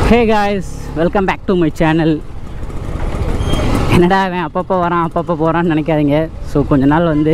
Hey guys welcome back to my channel என்னடா அவன் அப்பப்போ வரான் அப்பப்போ போகிறான்னு நினைக்காதீங்க ஸோ கொஞ்ச நாள் வந்து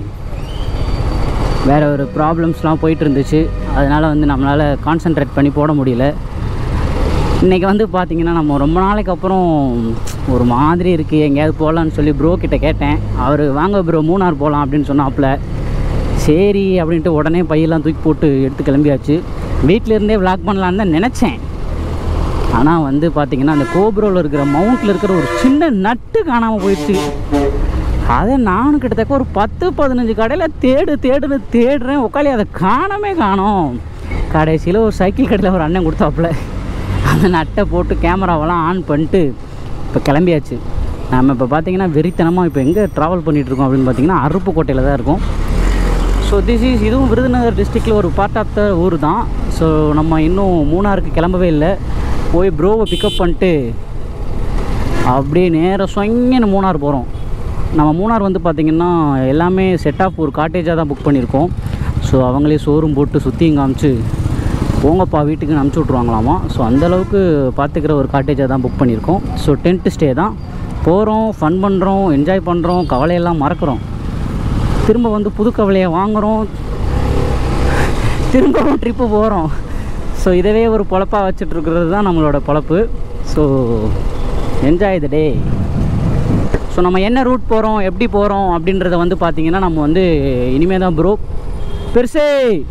வேறு ஒரு ப்ராப்ளம்ஸ்லாம் போயிட்டு இருந்துச்சு அதனால் வந்து நம்மளால் கான்சென்ட்ரேட் பண்ணி போட முடியல இன்றைக்கி வந்து பார்த்திங்கன்னா நம்ம ரொம்ப நாளைக்கு அப்புறம் ஒரு மாதிரி இருக்குது எங்கேயாவது போகலான்னு சொல்லி ப்ரோ கிட்ட கேட்டேன் அவர் வாங்க ப்ரோ மூணார் போகலாம் அப்படின்னு சொன்னாப்புல சரி அப்படின்ட்டு உடனே பையெல்லாம் தூக்கி போட்டு எடுத்து கிளம்பியாச்சு வீட்டில் இருந்தே விளாக் பண்ணலான்னு தான் நினச்சேன் ஆனால் வந்து பார்த்திங்கன்னா அந்த கோபுரோவில் இருக்கிற மவுண்ட்டில் இருக்கிற ஒரு சின்ன நட்டு காணாமல் போயிடுச்சு அதை நானும் கிட்டத்தட்ட ஒரு பத்து பதினஞ்சு கடையில் தேடு தேடுன்னு தேடுறேன் உட்காலி அதை காணவே காணோம் கடைசியில் ஒரு சைக்கிள் கடையில் ஒரு அண்ணன் கொடுத்தாப்புல அந்த நட்டை போட்டு கேமராவெல்லாம் ஆன் பண்ணிட்டு இப்போ கிளம்பியாச்சு நம்ம இப்போ பார்த்தீங்கன்னா வெறித்தனமாக இப்போ எங்கே ட்ராவல் பண்ணிகிட்ருக்கோம் அப்படின்னு பார்த்தீங்கன்னா அருப்புக்கோட்டையில் தான் இருக்கும் ஸோ திஸ் இஸ் இதுவும் விருதுநகர் டிஸ்ட்ரிக்டில் ஒரு பார்ட் ஆஃப் த ஊர் தான் ஸோ நம்ம இன்னும் மூணாருக்கு கிளம்பவே இல்லை போய் ப்ரோவை பிக்கப் பண்ணிட்டு அப்படியே நேராக சொங்கன்னு மூணார் போகிறோம் நம்ம மூணார் வந்து பார்த்திங்கன்னா எல்லாமே செட் ஆஃப் ஒரு காட்டேஜாக தான் புக் பண்ணியிருக்கோம் ஸோ அவங்களே ஷோரூம் போட்டு சுற்றியும் காமிச்சு போங்கப்பா வீட்டுக்கு அனுப்பிச்சி விட்ருவாங்களாமா ஸோ அந்தளவுக்கு பார்த்துக்கிற ஒரு காட்டேஜாக தான் புக் பண்ணியிருக்கோம் ஸோ டென்ட் ஸ்டே தான் போகிறோம் ஃபன் பண்ணுறோம் என்ஜாய் பண்ணுறோம் கவலையெல்லாம் மறக்கிறோம் திரும்ப வந்து புது கவலையை வாங்குகிறோம் திரும்பவும் ட்ரிப்பு போகிறோம் ஸோ இதவே ஒரு பொழப்பாக வச்சுட்டு இருக்கிறது தான் நம்மளோட பொழப்பு so enjoy the day so நம்ம என்ன ரூட் போகிறோம் எப்படி போகிறோம் அப்படின்றத வந்து பார்த்திங்கன்னா நம்ம வந்து இனிமேல் தான் ப்ரோ பெருசே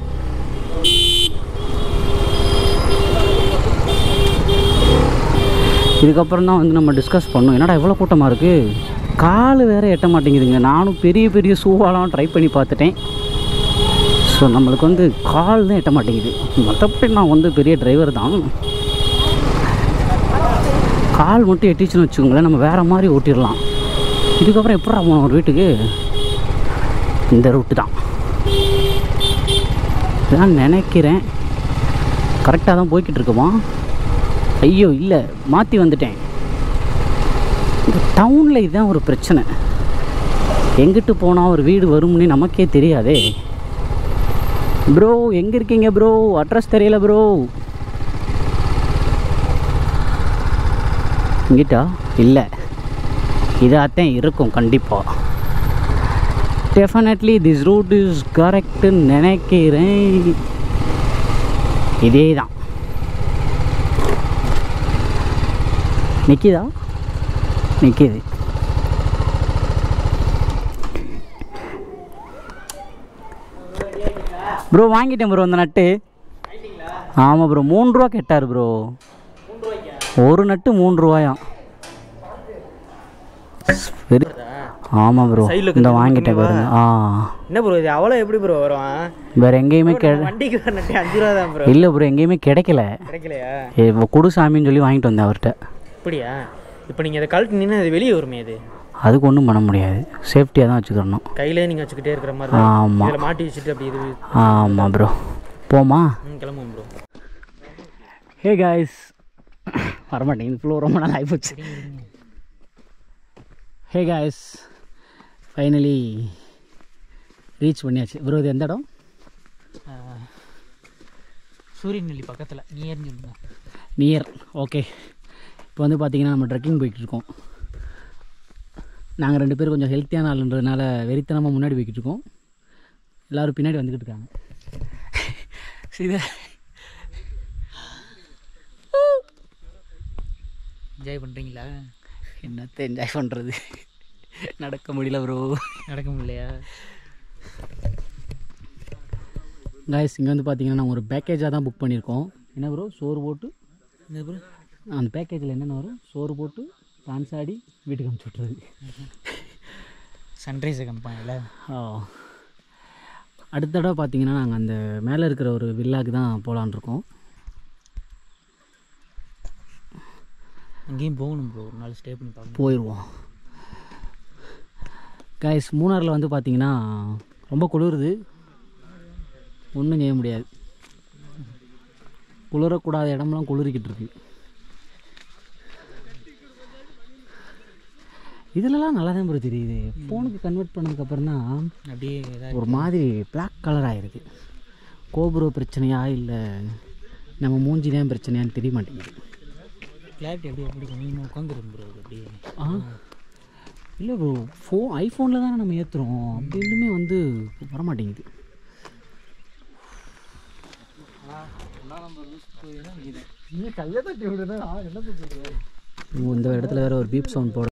இதுக்கப்புறம் தான் வந்து நம்ம டிஸ்கஸ் பண்ணோம் என்னடா இவ்வளோ கூட்டமாக இருக்குது கால் வேறு எட்ட மாட்டேங்குதுங்க நானும் பெரிய பெரிய ஷூவாலாம் ட்ரை பண்ணி பார்த்துட்டேன் ஸோ நம்மளுக்கு வந்து கால் தான் எட்ட மாட்டேங்குது மற்றபடி நான் வந்து பெரிய டிரைவர் தான் கால் மட்டும் எட்டிச்சுன்னு வச்சுக்கோங்களேன் நம்ம வேறு மாதிரி ஓட்டிடலாம் இதுக்கப்புறம் எப்படா போகணும் ஒரு வீட்டுக்கு இந்த ரூட்டு தான் இதான் நினைக்கிறேன் கரெக்டாக தான் போய்கிட்டு இருக்குமா ஐயோ இல்லை மாற்றி வந்துட்டேன் இந்த டவுனில் இதுதான் ஒரு பிரச்சனை எங்கிட்டு போனால் ஒரு வீடு வரும்னு நமக்கே தெரியாதே ப்ரோ எங்கே இருக்கீங்க ப்ரோ அட்ரஸ் தெரியல ப்ரோ இங்கிட்டா இல்லை இதாகத்தான் இருக்கும் கண்டிப்பாக டெஃபினெட்லி திஸ் ரூட் இஸ் கரெக்டுன்னு நினைக்கிறேன் இதே தான் நிற்கிதா நிற்கிது ப்ரோ வாங்கிட்டேன் ப்ரோ அந்த நட்டு ஆமாம் ப்ரோ மூணு ரூபா கேட்டார் ப்ரோ ஒரு நட்டு மூணு ரூபாயாம் சரி ஆமாம் ப்ரோ Side ல இந்த கொஞ்சம் வாங்கிட்டேன் கம்மிவா? பாருங்க ஆ என்ன ப்ரோ இது அவ்வளோ எப்படி ப்ரோ வரும் வேற எங்கேயுமே கெ வண்டிக்கு வர நட்டு அஞ்சு ரூபா தான் ப்ரோ இல்லை ப்ரோ எங்கேயுமே கிடைக்கல கிடைக்கலையா ஏ, இப்போ குடு சாமின்னு சொல்லி வாங்கிட்டு வந்தேன் அவர்கிட்ட அப்படியா இப்போ நீங்கள் அதை கழட்டினீங்கன்னா அது வெளியே வருமே இது அதுக்கு ஒன்றும் பண்ண முடியாது சேஃப்டியாக தான் வச்சுக்கிறணும் கையிலே நீங்கள் வச்சுக்கிட்டே இருக்கிற மாதிரி தான் ஆமாம் இதில் மாட்டி வச்சுட்டு அப்படி இது ஆமாம் ப்ரோ போமா ம் கிளம்புவோம் ப்ரோ ஹே காய்ஸ் வரமாட்டேங்குது ஃப்ளோ ரொம்ப நாள் ஆகிப்போச்சு ஹே காய்ஸ் ஃபைனலி ரீச் பண்ணியாச்சு ப்ரோ இது எந்த இடம் சூரியன் நெல்லி பக்கத்தில் நியர்னு சொல்லுங்க நியர் ஓகே இப்போ வந்து பார்த்தீங்கன்னா நம்ம ட்ரெக்கிங் போய்கிட்டு இருக்கோம் நாங்கள் ரெண்டு பேரும் கொஞ்சம் ஹெல்த்தியான ஆளுன்றதுனால வெறித்தனமாக முன்னாடி போய்கிட்டு இருக்கோம் எல்லோரும் பின்னாடி வந்துக்கிட்டு இருக்காங்க இது என்ஜாய் பண்ணுறீங்களா என்னத்தை என்ஜாய் பண்ணுறது நடக்க முடியல ப்ரோ நடக்க முடியலையா காய்ஸ் இங்கே வந்து பார்த்தீங்கன்னா நாங்கள் ஒரு பேக்கேஜாக தான் புக் பண்ணியிருக்கோம் என்ன ப்ரோ சோறு போட்டு இந்த ப்ரோ அந்த பேக்கேஜில் என்னென்ன வரும் சோறு போட்டு டான்ஸ் ஆடி வீட்டுக்கு அனுப்பிச்சி விட்றது சன்ரைஸ் கம்பெனியில் ஓ அடுத்த தடவை பார்த்தீங்கன்னா நாங்கள் அந்த மேலே இருக்கிற ஒரு வில்லாக்கு தான் போகலான் இருக்கோம் அங்கேயும் போகணும் ப்ரோ ஒரு நாள் ஸ்டே பண்ணி பார்க்கணும் போயிடுவோம் கைஸ் மூணாரில் வந்து பார்த்தீங்கன்னா ரொம்ப குளிருது ஒன்றும் செய்ய முடியாது குளிரக்கூடாத இடம்லாம் குளிரிக்கிட்டு இருக்கு இதுலலாம் நல்லா தான் ப்ரோ தெரியுது ஃபோனுக்கு கன்வெர்ட் பண்ணதுக்கப்புறம் தான் அப்படியே இதாக ஒரு மாதிரி பிளாக் கலர் ஆகிருக்கு கோபுர பிரச்சனையா இல்லை நம்ம மூஞ்சி தான் பிரச்சனையான்னு தெரிய மாட்டேங்குது கிளாரிட்டி அப்படியே எப்படி கொஞ்சம் உட்காந்துரும் ப்ரோ அப்படியே ஆ இல்லை ப்ரோ ஃபோ ஐஃபோனில் தானே நம்ம ஏற்றுறோம் அப்படி இருந்துமே வந்து வரமாட்டேங்குது நீ கையை தட்டி விடுனா என்ன சொல்றது இந்த இடத்துல வேற ஒரு பீப் சவுண்ட் போட